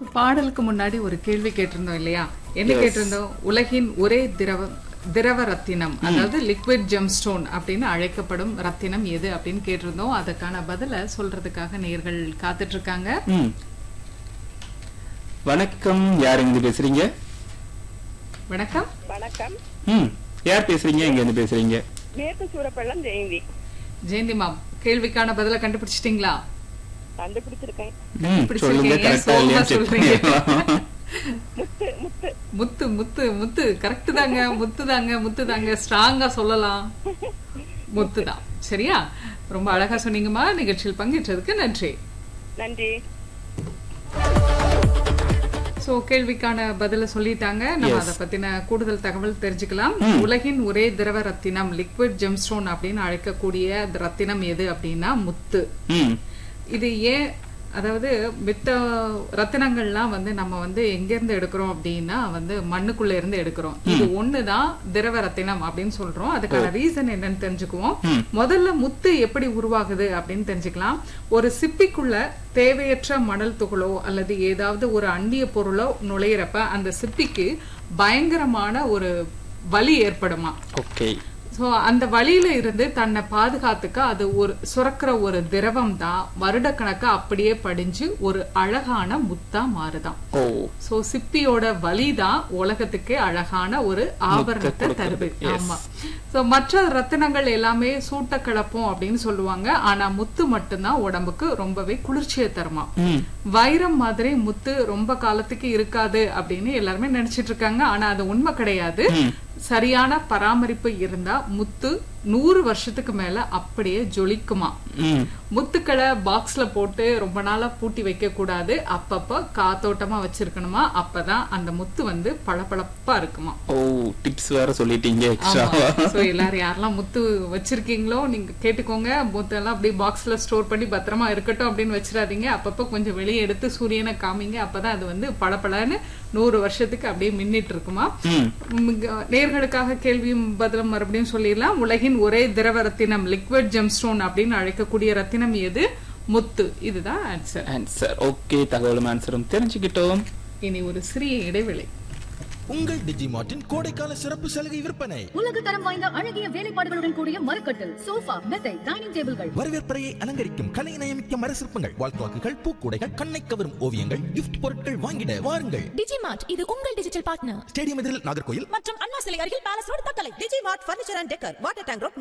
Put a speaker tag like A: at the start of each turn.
A: பாடலுக்கு முன்னாடி ஒரு கேள்வி கேட்டிருந்தோம் இல்லையா என்ன கேட்டிருந்தோம் உலகின் ஒரே திரவ திரவ ரத்தினம் அதாவது லிக்விட் ஜெம்ஸ்டோன் அப்படின்னு அழைக்கப்படும் ரத்தினம் எது அப்படின்னு கேட்டிருந்தோம் அதுக்கான பதில சொல்றதுக்காக நேர்கள் காத்துட்டு இருக்காங்க
B: ம் வணக்கம் யார் இருந்து பேசுறீங்க
A: வணக்கம்
C: வணக்கம்
B: ம் யார் பேசுறீங்க எங்க இருந்து பேசுறீங்க
C: மேற்கு சூரப்பள்ளம் ஜெயந்தி
A: ஜெயந்தி மேம் கேள்விக்கான பதில கண்டுபிடிச்சிட்டீங்களா
C: கண்டுபிடிச்சிருக்கேன்
B: ம் சொல்லுங்க
A: பிடிச்சிருக்கீங்க,
B: கரெக்டா இல்லையா
A: சோகமா
B: செக்
A: சொல்றீங்க.
B: பண்ணிடலாம்
C: முத்து முத்து
A: முத்து முத்து முத்து கரெக்ட் தாங்க முத்து தாங்க முத்து தாங்க ஸ்ட்ராங்கா சொல்லலாம் முத்து தான் சரியா ரொம்ப அழகா சொன்னீங்கம்மா நிகழ்ச்சியில் பங்கேற்றதுக்கு நன்றி
C: நன்றி
A: சோ கேள்விக்கான பதில சொல்லிட்டாங்க நம்ம
B: Yes.
A: அதை பத்தின கூடுதல் தகவல் தெரிஞ்சுக்கலாம்
B: ம்.
A: உலகின் ஒரே திரவ ரத்தினம் லிக்விட் ஜெம்ஸ்டோன் அப்படின்னு அழைக்கக்கூடிய அந்த ரத்தினம் எது அப்படின்னா முத்து
B: ம்
A: இது ஏன் அதாவது மித்த ரத்தினங்கள்லாம் வந்து நம்ம வந்து எங்க இருந்து எடுக்கிறோம் அப்படின்னா வந்து மண்ணுக்குள்ள இருந்து எடுக்கிறோம் இது ஒண்ணுதான் திரவ ரத்தினம் அப்படின்னு சொல்றோம் அதுக்கான ரீசன் என்னன்னு தெரிஞ்சுக்குவோம்
B: ம்.
A: முதல்ல முத்து எப்படி உருவாகுது அப்படின்னு தெரிஞ்சுக்கலாம் ஒரு சிப்பிக்குள்ள தேவையற்ற மணல் துகளோ அல்லது ஏதாவது ஒரு அந்நிய பொருளோ நுழையிறப்ப அந்த சிப்பிக்கு பயங்கரமான ஒரு வலி ஏற்படுமா
B: ஓகே
A: சோ அந்த வழியில இருந்து தன்னை பாதுகாத்துக்க அது ஒரு சுரக்கிற ஒரு திரவம் தான் வருடக்கணக்கா அப்படியே படிஞ்சு ஒரு அழகான முத்தா மாறுதாம்
B: ஓ
A: சோ சிப்பியோட வலி தான் உலகத்துக்கே அழகான ஒரு ஆபரணத்தை தருது
B: yes.
A: ஆமா சோ மற்ற ரத்தினங்கள் எல்லாமே சூட்ட கலப்போம் அப்படின்னு சொல்லுவாங்க ஆனா முத்து மட்டும்தான் உடம்புக்கு ரொம்பவே குளிர்ச்சியை தருமா
B: ம்
A: வைரம் மாதிரி முத்து ரொம்ப காலத்துக்கு இருக்காது அப்படின்னு எல்லாருமே நினைச்சிட்டு இருக்காங்க ஆனா அது உண்மை கிடையாது
B: ம்.
A: சரியான பராமரிப்பு இருந்தா முத்து நூறு வருஷத்துக்கு மேல அப்படியே ஜொலிக்குமா
B: ம்
A: முத்துக்களை பாக்ஸ்ல போட்டு ரொம்ப நாளா பூட்டி வைக்க கூடாது அப்பப்ப காத்தோட்டமா வச்சிருக்கணுமா அப்பதான் அந்த முத்து வந்து பளபளப்பா இருக்குமா
B: ஓ டிப்ஸ் வேற சொல்லிட்டீங்க எக்ஸ்ட்ராவா
A: சோ எல்லாரும் யாரெல்லாம் முத்து வச்சிருக்கீங்களோ நீங்க கேட்டுக்கோங்க முத்து எல்லாம் அப்படியே பாக்ஸ்ல ஸ்டோர் பண்ணி பத்திரமா இருக்கட்டும் அப்படின்னு வச்சிடாதீங்க அப்பப்ப கொஞ்சம் வெளியே எடுத்து சூரியனை காமிங்க அப்பதான் அது வந்து பளபளன்னு நூறு வருஷத்துக்கு அப்படியே மின்னிட்டு இருக்குமா
B: ம்
A: உம், இங்க நேர்களுக்காக கேள்வியும் பதிலும் மறுபடியும் சொல்லிடலாம் உலகின் ஒரே திரவ ரத்தினம் லிக்விட் ஜெம்ஸ்டோன் அப்படின்னு அழைக்கக்கூடிய ரத்தினம் எது முத்து இதுதான் ஆன்சர்
B: ஆன்சர் ஓகே தகவலும் ஆன்சரும் தெரிஞ்சுக்கிட்டோம்
A: இனி ஒரு சிறிய இடைவெளி
D: உங்கள் டிஜிமார்ட்டின் கோடைக்கால சிறப்பு சலுகை விற்பனை
E: உலக தரம் வாய்ந்த அழகிய வேலைப்பாடுகளுடன் கூடிய மரக்கட்டில் சோஃபா மெத்தை டைனிங் டேபிள்கள்
D: வரவேற்பறையை அலங்கரிக்கும் கலை நயமிக்க மர சிற்பங்கள் வால்குவாக்குகள் பூக்கூடைகள் கண்ணை கவரும் ஓவியங்கள் கிஃப்ட் பொருட்கள் வாங்கிட வாருங்கள்
F: டிஜிமார்ட் இது உங்கள் டிஜிட்டல் பார்ட்னர்
D: ஸ்டேடியம் எதிரில் நாகர்கோயில்
F: மற்றும் அண்ணா சிலை அருகில் palace road Thuckalay
G: DigiMart furniture and decker water tank road